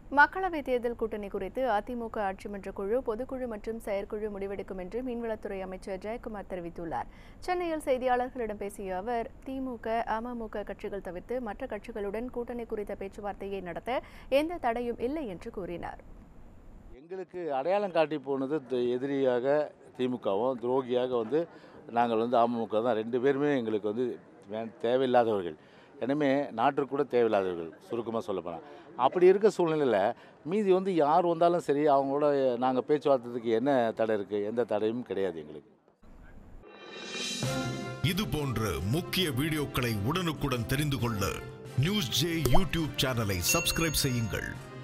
மக்களவைத் தேர்தல் கூட்டணி குறித்து அதிமுக ஆட்சிமன்ற குழு பொதுக்குழு மற்றும் செயற்குழு முடிவெடுக்கும் என்று மீன்வளத்துறை அமைச்சர் ஜெயக்குமார் தெரிவித்துள்ளார் சென்னையில் செய்தியாளர்களிடம் பேசிய அவர் திமுக அமமுக கட்சிகள் தவிர்த்து மற்ற கட்சிகளுடன் கூட்டணி குறித்த பேச்சுவார்த்தையை நடத்த எந்த தடையும் இல்லை என்று கூறினார் எங்களுக்கு அடையாளம் காட்டி போனது த- எதிரியாக திமுகவும் துரோகியாக வந்து நாங்கள் வந்து அமமுக தான் ரெண்டு பேருமே எங்களுக்கு வந்து வே- தேவையில்லாதவர்கள் எனவே நாட்டுக்கு கூட தேவையில்லாதவர்கள் சுருக்கமாக சொல்லப்போனால் அப்படி இருக்க சூழ்நிலையில் மீதி வந்து யார் வந்தாலும் சரி அவங்களோட நாங்கள் பேச்சுவார்த்தைக்கு என்ன தடை இருக்குது எந்த தடையும் கிடையாது எங்களுக்கு இது போன்ற முக்கிய வீடியோக்களை உடனுக்குடன் தெரிந்து கொள்ள நியூஸ் ஜே யூடியூப் சேனலை சப்ஸ்கிரைப் செய்யுங்கள்